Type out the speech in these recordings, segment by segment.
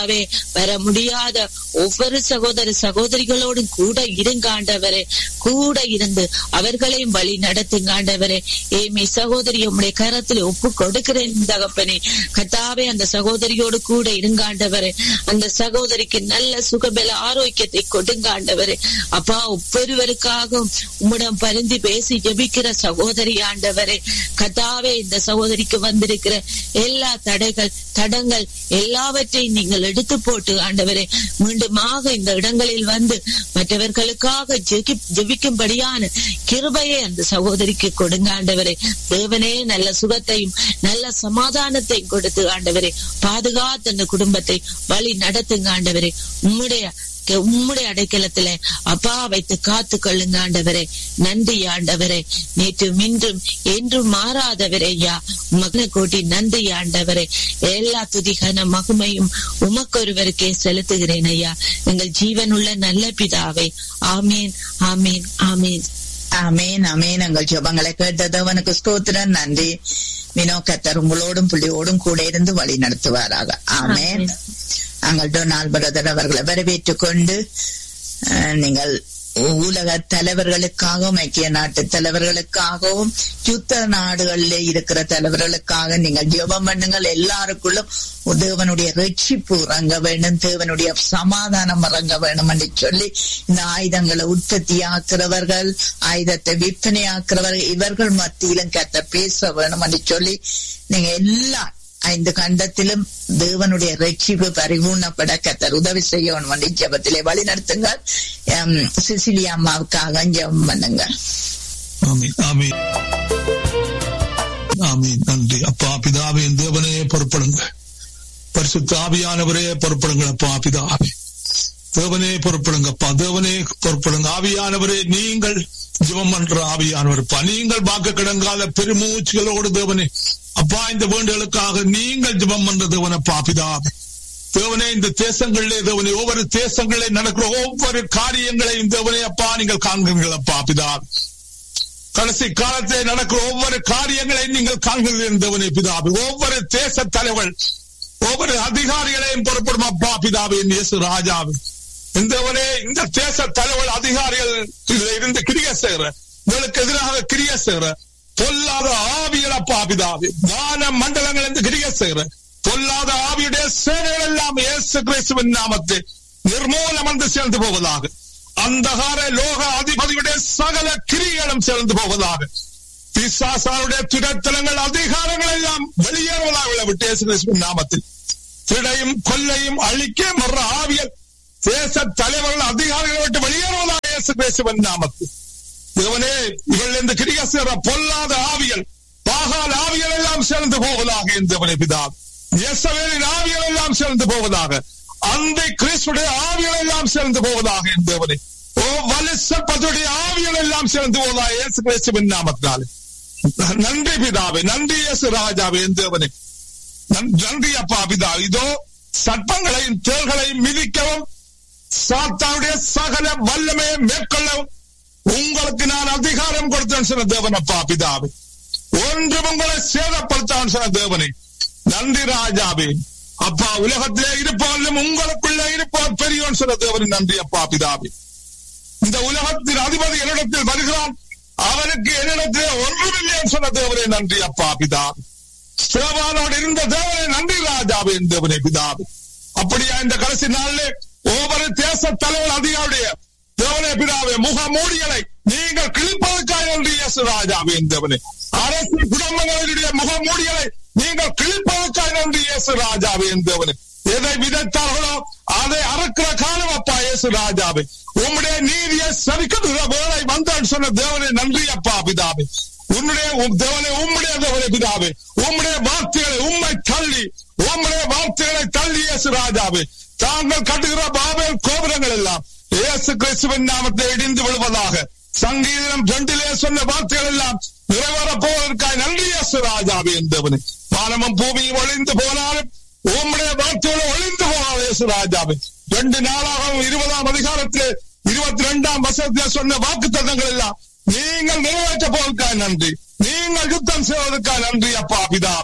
கர்த்தாவே, வர முடியாத ஒவ்வொரு சகோதர சகோதரிகளோடும் கூட இருங்க ஆண்டவரே கூட இருந்து அவர்களையும் வழி நடத்துங்க ஆண்டவரே ஏமி சகோதரி உம்முடைய கரத்தில் ஒப்பு கொடுக்கிறேன் தகப்பனே கர்த்தாவே அந்த சகோதரியோடு கூட இருங்க ஆண்டவரே அந்த சகோதரிக்கு நல்ல சுகபல ஆரோக்கியத்தை கொடுங்க ஆண்டவரே அப்பா ஒவ்வொருவருக்காகவும் உம்மிடம் பரிந்து பேசி ஜெபிக்கிற சகோதரி ஆண்டவரே கர்த்தாவே இந்த சகோதரிக்கு வந்திருக்கிற எல்லா தடைகள் தடங்கள் எல்லாவற்றையும் நீங்கள் எடுத்து போட்டு ஆண்டவரே மீண்டுமாக இந்த இடங்களில் வந்து மற்றவர்களுக்காக ஜெகி- ஜெபிக்கும்படியான கிருபையை அந்த சகோதரிக்கு கொடுங்க ஆண்டவரே தேவனே நல்ல சுகத்தையும் நல்ல சமாதானத்தையும் கொடுத்து ஆண்டவரே பாதுகாத்து அந்த குடும்பத்தை வழி நடத்துங்க ஆண்டவரே உம்முடைய உம்முடைய அடைக்கலத்துல அப்பா வைத்து காத்து கொள்ளுங்க ஆண்டவரே நன்றி ஆண்டவரே நேற்று இன்றும் என்றும் மாறாதவரே ஐயா மகன கோட்டி நன்றி ஆண்டவரே எல்லா துதிகன மகுமையும் உமக்கொருவருக்கே செலுத்துகிறேன் ஐயா எங்கள் ஜீவனுள்ள நல்ல பிதாவே ஆமேன் ஆமேன் ஆமேன் அமேன் அமேன் எங்கள் ஜெபங்களை கேட்டதவனுக்கு ஸ்தோத்திரம் நன்றி வினோ கத்தர் உங்களோடும் புள்ளியோடும் கூட இருந்து வழி நடத்துவாராக ஆமேன் அங்கள் டொனால்ட் பிரதர் அவர்களை வரவேற்றுக் கொண்டு அஹ், நீங்கள் உலக தலைவர்களுக்காகவும் ஐக்கிய நாட்டு தலைவர்களுக்காகவும் யுத்த நாடுகளிலே இருக்கிற தலைவர்களுக்காக நீங்கள் ஜெபம் பண்ணுங்கள் எல்லாருக்குள்ளும் தேவனுடைய ரட்சிப்பு இறங்க வேண்டும் தேவனுடைய சமாதானம் இறங்க வேண்டும் என்று சொல்லி இந்த ஆயுதங்களை உற்பத்தி ஆக்குறவர்கள் ஆயுதத்தை விற்பனை ஆக்குறவர்கள் இவர்கள் மத்தியிலும் கத்த பேச வேணும் என்று சொல்லி நீங்க எல்லா ஐந்து கண்டத்திலும் தேவனுடைய ரட்சிப்பு பரிபூர்ணப்பட கத்தர் உதவி செய்யணும் என்று ஜெபத்திலே வழி நடத்துங்கள் எம், சிசிலியா அம்மாவுக்காக ஜெபம் பண்ணுங்க ஆமீன் ஆமீன் ஆமீன் நன்றி அப்பா பிதாவே என் தேவனே பொறுப்படுங்க பரிசுத்த ஆவியானவரே பொறுப்படுங்க அப்பா பிதாவே தேவனே பொறுப்படுங்க அப்பா தேவனே பொறுப்படுங்க ஆவியானவரே நீங்கள் ஜெபம் பண்ற ஆவியானவர்ப்பா நீங்கள் வாக்கு கிடங்காத பெருமூச்சுகளோடு தேவனே அப்பா இந்த வேண்டுகளுக்காக நீங்கள் ஜெபம் பண்ற தேவனப்பா பிதாவே தேவனே இந்த தேசங்களிலே தேவனே ஒவ்வொரு தேசங்களிலே நடக்கிற ஒவ்வொரு காரியங்களையும் தேவனே அப்பா நீங்கள் காண்கிறீர்கள் அப்பா பிதாவே கடைசி காலத்தில் நடக்கிற ஒவ்வொரு காரியங்களையும் நீங்கள் காண்கிறீர்கள் தேவனே பிதாவே ஒவ்வொரு தேச தலைவர் ஒவ்வொரு அதிகாரிகளையும் பொறுப்படும் அப்பா பிதாவே இயேசு ராஜாவே இந்தவனே இந்த தேச தலைவர் அதிகாரிகள் இதுல இருந்து கிரிய செய்கிற உங்களுக்கு எதிராக கிரிய செய்கிற பொல்லாத ஆவிகள் அப்பா பிதாவே வான மண்டலங்கள் இருந்து கிரிய செய்கிற பொல்லாத ஆவியுடைய சேனைகள் எல்லாம் இயேசு கிறிஸ்துவின் நாமத்தை நிர்மூலம் வந்து சேர்ந்து போவதாக அந்தகார லோக அதிபதியுடைய சகல கிரிகளும் சேர்ந்து போவதாக பிசாசாருடைய துரத்தலங்கள் அதிகாரங்கள் எல்லாம் வெளியேறுவதாக விட்டு இயேசு கிறிஸ்துவின் நாமத்தில் திருடையும் கொல்லையும் அழிக்க மற்ற ஆவியல் தேச தலைவர்கள் அதிகாரிகளை விட்டு வெளியேறுவதாக இயேசு கிறிஸ்துவின் நாமத்தில் தேவனே இவள் இந்த கிரிக சேர பொல்லாத ஆவியல் பாகால் ஆவியல் எல்லாம் சேர்ந்து போவதாக இந்த பிதா இயேசவேலின் ஆவியல் எல்லாம் சேர்ந்து போவதாக அந்த கிறிஸ்துடைய ஆவியல் எல்லாம் சேர்ந்து போவதாக என் தேவனே ஓ வலிசப்பதுடைய ஆவியல் எல்லாம் சேர்ந்து போவதாக இயேசு கிறிஸ்துவின் நாமத்தினாலே நன்றி பிதாவே நன்றி இயேசு ராஜாவே என் தேவனே நன்- நன்றி அப்பா பிதா இதோ சட்டங்களையும் தேள்களையும் மிதிக்கவும் சாத்தானுடைய சகல வல்லமையை மேற்கொள்ளவும் உங்களுக்கு நான் அதிகாரம் கொடுத்தேன் சொன்ன தேவன் அப்பா பிதாவே ஒன்றும் உங்களை சேதப்படுத்தான் சொன்ன தேவனே நன்றி ராஜாவே அப்பா உலகத்திலே இருப்பாலும் உங்களுக்குள்ள இருப்பார் பெரியவன் சொன்ன தேவனே நன்றி அப்பா பிதாவே இந்த உலகத்தின் அதிபதி என்னிடத்தில் வருகிறான் அவனுக்கு என்னிடத்திலே ஒன்றுமில்லை என்று சொன்ன தேவனே நன்றி அப்பா பிதாவே சேவானோடு இருந்த தேவனே நன்றி ராஜாவே என் தேவனே பிதாவே அப்படியா இந்த கடைசி நாளிலே ஒவ்வொரு தேச தலைவர் அதிகாருடைய தேவனே பிதாவே முக மூடிகளை நீங்கள் கிழிப்பதற்காக நன்றி இயேசு ராஜாவே என் தேவனே அரசு குடும்பங்களுடைய முக மூடிகளை நீங்கள் கிழிப்பதற்காக நன்றி இயேசு ராஜாவே என் தேவனே எதை விதைத்தார்களோ அதை அறுக்கிற காலம் அப்பா இயேசு ராஜாவே உம்முடைய நீதியை சரிக்கட்டுகிற வேலை வந்தான் சொன்ன தேவனே நன்றி அப்பா பிதாவே உன்னுடைய உம் தேவனே உம்முடைய தேவனே பிதாவே உம்முடைய வார்த்தைகளை உம்மை தள்ளி உம்முடைய வார்த்தைகளை தள்ளி இயேசு ராஜாவே தாங்கள் கட்டுகிற பாபேல் கோபுரங்கள் எல்லாம் இயேசு கிறிஸ்துவின் நாமத்தை இடிந்து விழுவதாக சங்கீதம் ரெண்டிலே சொன்ன வார்த்தைகள் எல்லாம் நிறைவேறப் போவதற்காக நன்றி இயேசு ராஜாவே என்பவனே வானமும் பூமியும் ஒளிந்து போனாலும் உம்முடைய வார்த்தைகள் ஒளிந்து போனாலும் இயேசு ராஜாவே ரெண்டு நாளாகவும் இருபதாம் அதிகாரத்திலே இருபத்தி ரெண்டாம் வசனத்திலே சொன்ன வாக்கு எல்லாம் நீங்கள் நிறைவேற்ற போவதற்காக நன்றி நீங்கள் யுத்தம் செய்வதற்காக நன்றி அப்பா பிதாவே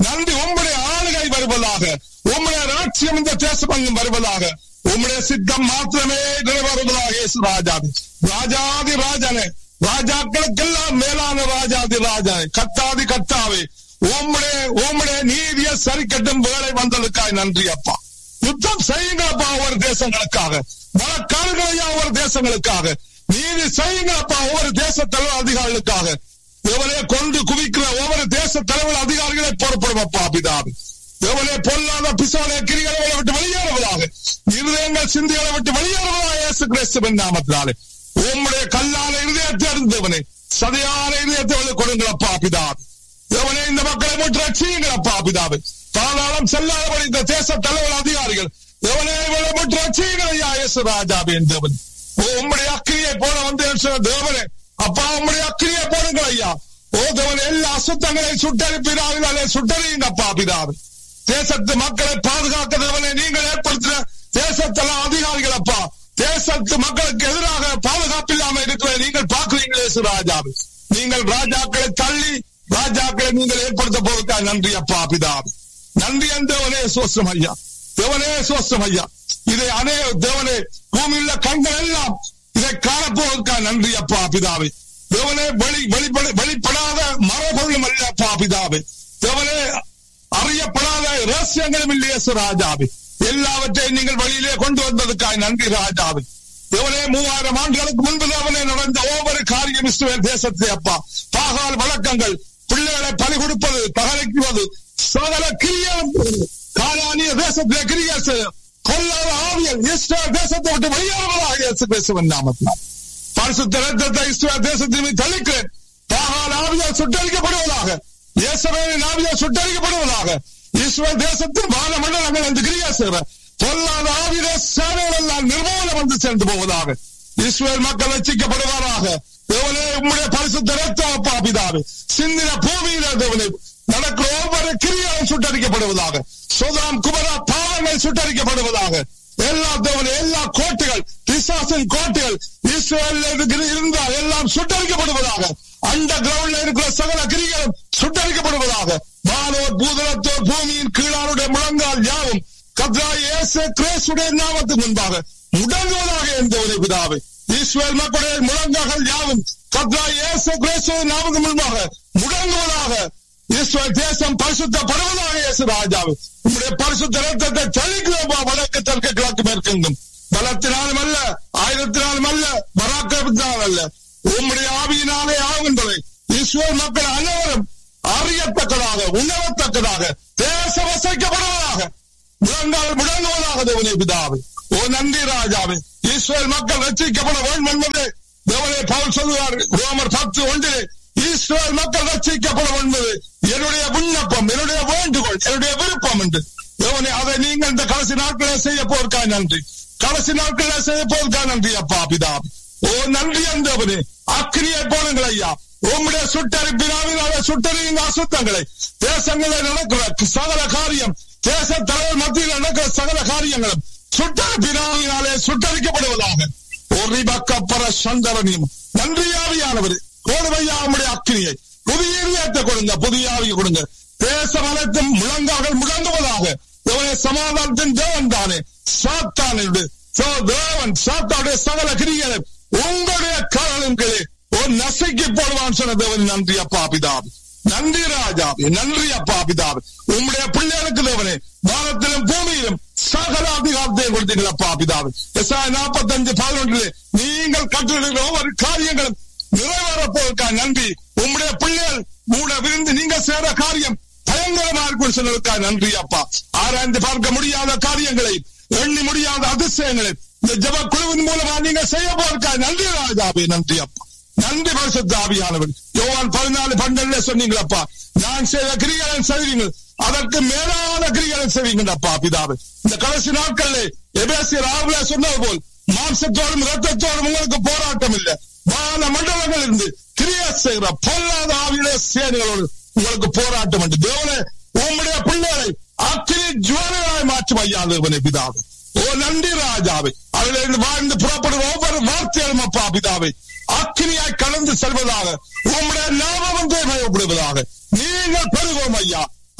நன்றி உம்முடைய ஆளுகை வருவதாக உம்முடைய ராட்சியம் இந்த தேசமங்கும் வருவதாக உம்முடைய சித்தம் மாத்திரமே நிறைவேறுவதாக இயேசு ராஜாதி ராஜாதி ராஜனே ராஜாக்களுக்கெல்லாம் மேலான ராஜாதி ராஜனே கத்தாதி கத்தாவே உம்முடைய உம்முடைய நீதிய சரி கட்டும் வேலை வந்ததுக்காய் நன்றி அப்பா யுத்தம் செய்யுங்கப்பா ஒவ்வொரு தேசங்களுக்காக வழக்காடுகளையா ஒவ்வொரு தேசங்களுக்காக நீதி செய்யுங்கப்பா ஒவ்வொரு தேச தலைவர் அதிகாரிகளுக்காக எவரே கொண்டு குவிக்கிற ஒவ்வொரு தேச தலைவர் அதிகாரிகளை பொறுப்படுவப்பா பிதாவி எவரே பொல்லாத பிசாலே கிரிகளை விட்டு வெளியேறுவதாக இருதயங்கள் சிந்திகளை விட்டு வெளியேறுவதாக இயேசு கிறிஸ்துவின் நாமத்தினாலே உம்முடைய கல்லான இருதயத்தை அறிந்தவனே சதையான இருதயத்தை வெளி கொடுங்களப்பா பிதாவி எவனே இந்த மக்களை முற்று ரட்சியுங்களப்பா பிதாவே பாதாளம் செல்லாதபடி இந்த தேச தலைவர் அதிகாரிகள் எவனே இவளை முற்று ரட்சியுங்கள் ஐயா இயேசு ராஜாவின் தேவன் ஓ உம்முடைய அக்கிரியை போல வந்து சொன்ன தேவனே அப்பா உம்முடைய அக்கிரியை போடுங்கள் ஐயா ஓ தேவன் எல்லா அசுத்தங்களை சுட்டரிப்பினாலே சுட்டறியுங்கப்பா பிதாவே தேசத்து மக்களை பாதுகாக்க தேவனை நீங்கள் ஏற்படுத்தின தேசத்தல அதிகாரிகள் அப்பா தேசத்து மக்களுக்கு எதிராக பாதுகாப்பு இல்லாம இருக்கிற நீங்கள் பார்க்கிறீங்களே இயேசு ராஜாவே நீங்கள் ராஜாக்களை தள்ளி ராஜாக்களை நீங்கள் ஏற்படுத்த போவதற்காக நன்றி அப்பா பிதாவே நன்றி தேவனே சோஸ்ரம் ஐயா தேவனே சோஸ்ரம் ஐயா இதை அநே தேவனே பூமியில் கண்கள் எல்லாம் இதை காணப்போவதற்காக நன்றி அப்பா பிதாவே தேவனே வெளி வெளிப்பட வெளிப்படாத மரபொருளும் அல்ல அப்பா பிதாவே தேவனே அறியப்படாத ரகசியங்களும் இல்லையே ராஜாவே எல்லாவற்றையும் நீங்கள் வெளியிலே கொண்டு வந்ததுக்காக நன்றி ராஜாவே தேவனே மூவாயிரம் ஆண்டுகளுக்கு முன்பு தேவனே நடந்த ஒவ்வொரு காரியம் இஸ்ரேல் தேசத்தை அப்பா பாகால் வழக்கங்கள் பிள்ளைகளை பலி கொடுப்பது தகலைக்குவது சகல கிரியம் காலானிய தேசத்திலே கிரிய கொல்லாத ஆவியல் இஸ்ரேல் தேசத்தை விட்டு வெளியேறுவதாக இயேசு பேசுவன் நாமத்தினால் பரிசுத்த ரத்தத்தை இஸ்ரேல் தேசத்தின் மீது தளிக்கிறேன் பாகால் ஆவியால் சுட்டரிக்கப்படுவதாக இயேசுவின் ஆவியால் சுட்டரிக்கப்படுவதாக இஸ்ரேல் தேசத்தின் வான மண்டலங்கள் அந்த கிரியா செய்கிற பொல்லாத ஆவித சேவைகள் எல்லாம் நிர்மூலம் வந்து சேர்ந்து போவதாக இஸ்ரேல் மக்கள் ரசிக்கப்படுவாராக தேவனே உம்முடைய பரிசுத்த ரத்தம் அப்பா பிதாவே சிந்தின பூமியில தேவனே நடக்கிற ஒவ்வொரு கிரியாவும் சுட்டரிக்கப்படுவதாக சுதாம் குமரா பாவங்கள் சுட்டரிக்கப்படுவதாக எல்லா தேவனே எல்லா கோட்டைகள் பிசாசின் கோட்டைகள் இஸ்ரேல் இருந்தால் எல்லாம் சுட்டரிக்கப்படுவதாக அண்ட கிரவுண்ட்ல இருக்கிற சகல கிரிகளும் சுட்டரிக்கப்படுவதாக வானோர் பூதலத்தோர் பூமியின் கீழாருடைய முழங்கால் யாவும் கத்ராய் இயேசு கிறிஸ்துடைய நாமத்துக்கு முன்பாக முடங்குவதாக என்ற பிதாவை இஸ்ரேல் மக்களுடைய முழங்கால்கள் யாவும் கத்ராய் இயேசு கிறிஸ்துவின் நாமத்துக்கு முன்பாக முடங்குவதாக இஸ்ரேல் தேசம் பரிசுத்தப்படுவதாக இயேசு ராஜாவை உங்களுடைய பரிசுத்த ரத்தத்தை தெளிக்கிறோமா வடக்கு தெற்கு கிழக்கு மேற்கெங்கும் பலத்தினாலும் அல்ல ஆயிரத்தினாலும் அல்ல பராக்கிரமத்தினால் அல்ல உம்முடைய ஆவியினாலே ஆகின்றவை இஸ்ரேல் மக்கள் அனைவரும் அறியத்தக்கதாக உணரத்தக்கதாக தேச வசைக்கப்படுவதாக முழங்கால் முழங்குவதாக தேவனே பிதாவே ஓ நன்றி ராஜாவே இஸ்ரேல் மக்கள் ரட்சிக்கப்பட வேண்டும் என்பதே தேவனே பவுல் சொல்லுவார் ரோமர் பத்து ஒன்றிலே இஸ்ரேல் மக்கள் ரட்சிக்கப்பட என்பது என்னுடைய விண்ணப்பம் என்னுடைய வேண்டுகோள் என்னுடைய விருப்பம் என்று தேவனே அதை நீங்கள் இந்த கடைசி நாட்களில் செய்ய போவதற்கா நன்றி கடைசி நாட்களில் செய்ய போவதற்கா நன்றி அப்பா பிதாவே ஓ நன்றி அந்தவனே அக்கினியை போடுங்கள் ஐயா உம்முடைய சுட்டரிப்பினாவினால சுட்டறியுங்க அசுத்தங்களை தேசங்களில் நடக்கிற சகல காரியம் தேச தலைவர் மத்தியில் நடக்கிற சகல காரியங்களும் சுட்டரிப்பினாவினாலே சுட்டரிக்கப்படுவதாக ஒரு பக்கப்பர சந்தரனியும் நன்றியாவியானவர் கோடுமையா உம்முடைய அக்கினியை புதிய இதயத்தை கொடுங்க புதிய ஆவியை கொடுங்க தேசம் அனைத்தும் முழங்காக முழங்குவதாக இவனை சமாதானத்தின் தேவன் தானே சாத்தானுடைய தேவன் சாத்தாவுடைய சகல கிரிகளை உங்களுடைய காரணங்களே ஒரு நசைக்கு போடுவான் சொன்ன தேவன் நன்றி அப்பா பிதாவி நன்றி ராஜாவே நன்றி அப்பா பிதாவே உம்முடைய பிள்ளைகளுக்கு தேவனே வானத்திலும் பூமியிலும் சகல அதிகாரத்தையும் கொடுத்தீர்கள் அப்பா பிதாவே எஸ்ஆய் நாற்பத்தஞ்சு பதினொன்றிலே நீங்கள் கற்றுள்ள ஒவ்வொரு காரியங்களும் நிறைவேறப்போவதற்காக நன்றி உம்முடைய பிள்ளைகள் மூட விருந்து நீங்க சேர காரியம் பயங்கரமா இருக்கும் சொன்னதுக்காக நன்றி அப்பா ஆராய்ந்து பார்க்க முடியாத காரியங்களை எண்ணி முடியாத அதிசயங்களை இந்த ஜப குழுவின் மூலமா நீங்க செய்ய போவதற்காக நன்றி ராஜாவே நன்றி அப்பா நன்றி பரிசுத்த ஆவியானவர் யோவான் பதினாலு பன்னெண்டுல சொன்னீங்களப்பா நான் செய்த கிரிகளை செய்வீங்க அதற்கு மேலான கிரிகளை செய்வீங்கப்பா பிதாவே இந்த கடைசி நாட்களில் எபேசியர் ஆவுல சொன்னது போல் மாம்சத்தோடும் ரத்தத்தோடும் உங்களுக்கு போராட்டம் இல்லை வான மண்டலங்கள் இருந்து கிரியா செய்கிற பொல்லாத ஆவியிலே சேனைகளோடு உங்களுக்கு போராட்டம் உண்டு தேவனே உம்முடைய பிள்ளைகளை அக்கினி ஜுவலையாய் மாற்றும் ஐயா தேவனே பிதாவே ஓ நன்றி ராஜாவே அதிலிருந்து வாழ்ந்து புறப்படுற ஒவ்வொரு வார்த்தைகளும் அப்பா பிதாவே அக்கினியாய் கலந்து செல்வதாக உம்முடைய நாமம் வந்து மயப்படுவதாக நீங்கள் பெறுவோம் ஐயா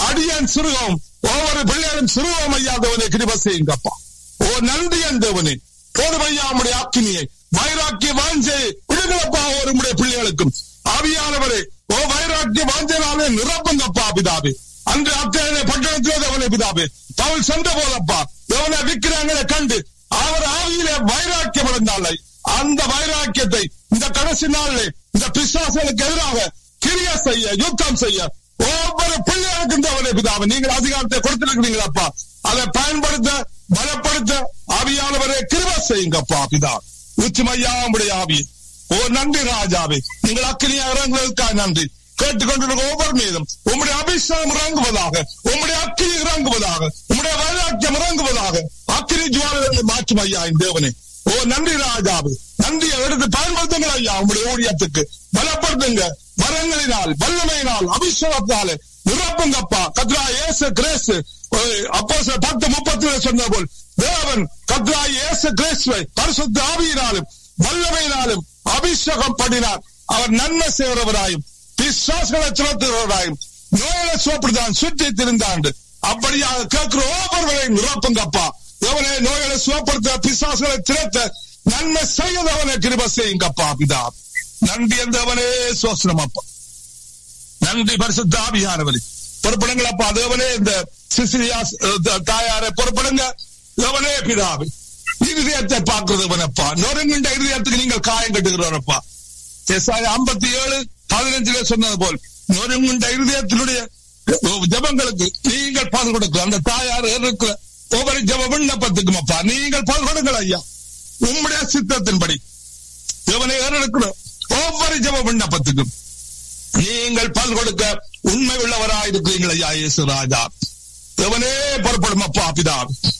அடியன் சிறுகம் ஒவ்வொரு பிள்ளைகளும் சிறுகம் ஐயா தேவனை கிருப செய்யுங்கப்பா ஓ நன்றி தேவனே போதும் ஐயா உடைய ஆக்கினியை வைராக்கிய வாஞ்சை விடுங்களப்பா ஒரு உடைய பிள்ளைகளுக்கும் ஆவியானவரே ஓ வைராக்கிய வாஞ்சனாலே நிரப்புங்கப்பா பிதாபே அன்று அத்தனை பட்டணத்திலே தேவனை பிதாபே பவுல் சென்ற போதப்பா தேவனை விக்கிரங்களை கண்டு அவர் ஆவியிலே வைராக்கியம் அடைந்தாலே அந்த வைராக்கியத்தை இந்த கடைசி நாளிலே இந்த பிசாசனுக்கு எதிராக கிரிய செய்ய யுத்தம் செய்ய ஒவ்வொரு பிள்ளைகளுக்கும் தேவனை பிதாவை நீங்கள் அதிகாரத்தை கொடுத்திருக்கிறீங்களப்பா அதை பயன்படுத்த பலப்படுத்த ஆவியானவரை கிருப செய்யுங்கப்பா பிதா உச்சிமையா உடைய ஆவி ஓ நன்றி ராஜாவே நீங்கள் அக்கினியா இறங்குவதற்காக நன்றி கேட்டுக்கொண்டிருக்க ஒவ்வொரு மீதும் உம்முடைய அபிஷேகம் இறங்குவதாக உம்முடைய அக்கினி இறங்குவதாக உம்முடைய வைராக்கியம் இறங்குவதாக அக்கினி ஜுவாலை மாற்றும் ஐயா என் தேவனே ஓ நன்றி ராஜாவே நன்றியை எடுத்து பயன்படுத்துங்கள் ஐயா உங்களுடைய ஊழியத்துக்கு பலப்படுத்துங்க வரங்களினால் வல்லமையினால் அபிஷேகத்தாலே நிரப்புங்கப்பா கத்ரா ஏசு கிரேசு அப்போ பத்து முப்பத்தி சொன்ன போல் தேவன் கத்ரா ஏசு கிரேசுவை பரிசுத்த ஆவியினாலும் வல்லமையினாலும் அபிஷேகம் பண்ணினார் அவர் நன்மை செய்கிறவராயும் பிசாசுகளை சுமத்துகிறவராயும் நோயில சுவப்படுத்தான் சுற்றி திருந்தாண்டு அப்படியாக கேட்கிற ஒவ்வொருவரையும் நிரப்புங்கப்பா எவனை நோய்களை சுவப்படுத்த பிசாசுகளை திறத்த நன்மை செய்யதவனை கிருப செய்யுங்கப்பா பிதா நன்றி என்றவனே சோசனம் அப்பா நன்றி பரிசுத்த ஆவியானவரே பொறுப்படுங்கள் அப்பா தேவனே இந்த சிசிலியா தாயாரை பொறுப்படுங்க தேவனே பிதாவே இருதயத்தை பார்க்கிறதவனப்பா நொறுங்கின்ற இருதயத்துக்கு நீங்கள் காயம் கட்டுகிறவரப்பா ஐம்பத்தி ஏழு பதினஞ்சுல சொன்னது போல் நொறுங்குண்ட இருதயத்தினுடைய ஜபங்களுக்கு நீங்கள் பதில் கொடுக்கலாம் அந்த தாயார் இருக்கிற ஒவ்வொரு ஜப விண்ணப்பத்துக்கும் அப்பா நீங்கள் பதில் கொடுங்கள் ஐயா உம்முடைய சித்தத்தின்படி இவனை ஏறெடுக்கிற ஒவ்வொரு ஜப விண்ணப்பத்துக்கும் நீங்கள் பதில் கொடுக்க உண்மை உள்ளவராய் இருக்கிறீர்கள் ஐயா இயேசு ராஜா இவனே புறப்படும் அப்பா பிதா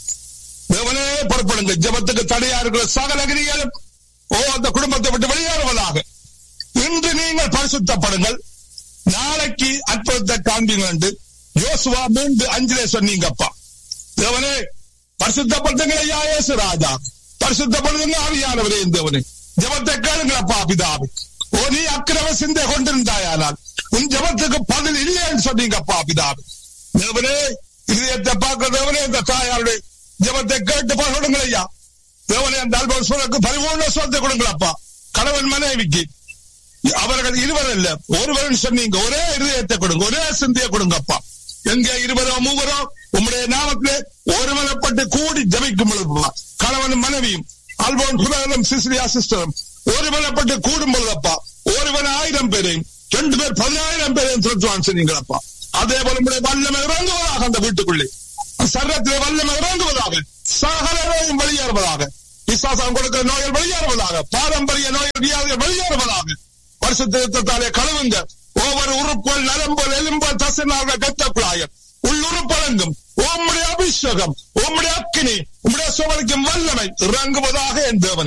இவனே புறப்படுங்க ஜபத்துக்கு தடையா இருக்கிற சகல கிரிகளும் ஓ அந்த குடும்பத்தை விட்டு வெளியேறுவதாக இன்று நீங்கள் பரிசுத்தப்படுங்கள் நாளைக்கு அற்புதத்தை காண்பீங்க என்று யோசுவா மூன்று அஞ்சிலே சொன்னீங்கப்பா தேவனே பரிசுத்தப்படுத்துங்கள் ஐயா இயேசு ராஜா பரிசுத்தப்படுத்துங்க ஆவியானவரே தேவனே ஜபத்தை கேளுங்களப்பா பிதாவே ஓ நீ அக்கிரம சிந்தை கொண்டிருந்தாயானால் உன் ஜபத்துக்கு பதில் இல்லைன்னு சொன்னீங்கப்பா பிதாவே தேவனே இதயத்தை பார்க்கிற தேவனே இந்த தாயாருடைய ஜபத்தை கேட்டு பகிடுங்கள் ஐயா தேவனே அந்த அல்பசுரக்கு பரிபூர்ண சொத்தை கொடுங்களப்பா கணவன் மனைவிக்கு அவர்கள் இருவர் இல்ல ஒருவன் சொன்னீங்க ஒரே இருதயத்தை கொடுங்க ஒரே சிந்தையை கொடுங்கப்பா எங்க இருவரோ மூவரோ உம்முடைய நாமத்திலே ஒருமனப்பட்டு கூடி ஜபிக்கும் பொழுது கணவன் மனைவியும் அல்போன் சுரகனும் சிசிலியா சிஸ்டரும் ஒருமனப்பட்டு கூடும் பொழுதப்பா ஒருவன் ஆயிரம் பேரையும் ரெண்டு பேர் பதினாயிரம் பேரையும் திருத்துவான் சொன்னீங்களப்பா அதே போல உங்களுடைய வல்லமை இறங்குவதாக அந்த வீட்டுக்குள்ளே சரத்திலே வல்லமை இறங்குவதாக சகலரையும் வெளியேறுவதாக விசுவாசம் கொடுக்கிற நோய்கள் வெளியேறுவதாக பாரம்பரிய நோய்கள் வியாதிகள் வெளியேறுவதாக வருஷத்தாலே கழுவுங்க ஒவ்வொரு உறுப்புகள் நரம்புகள் எலும்புகள் தசைநார்கள் கத்தக்குழாயர் உள்ளுறுப்பழங்கும் உம்முடைய அபிஷேகம் உம்முடைய அக்கினி உம்முடைய சுவலிக்கும் வல்லமை இறங்குவதாக என் தேவன்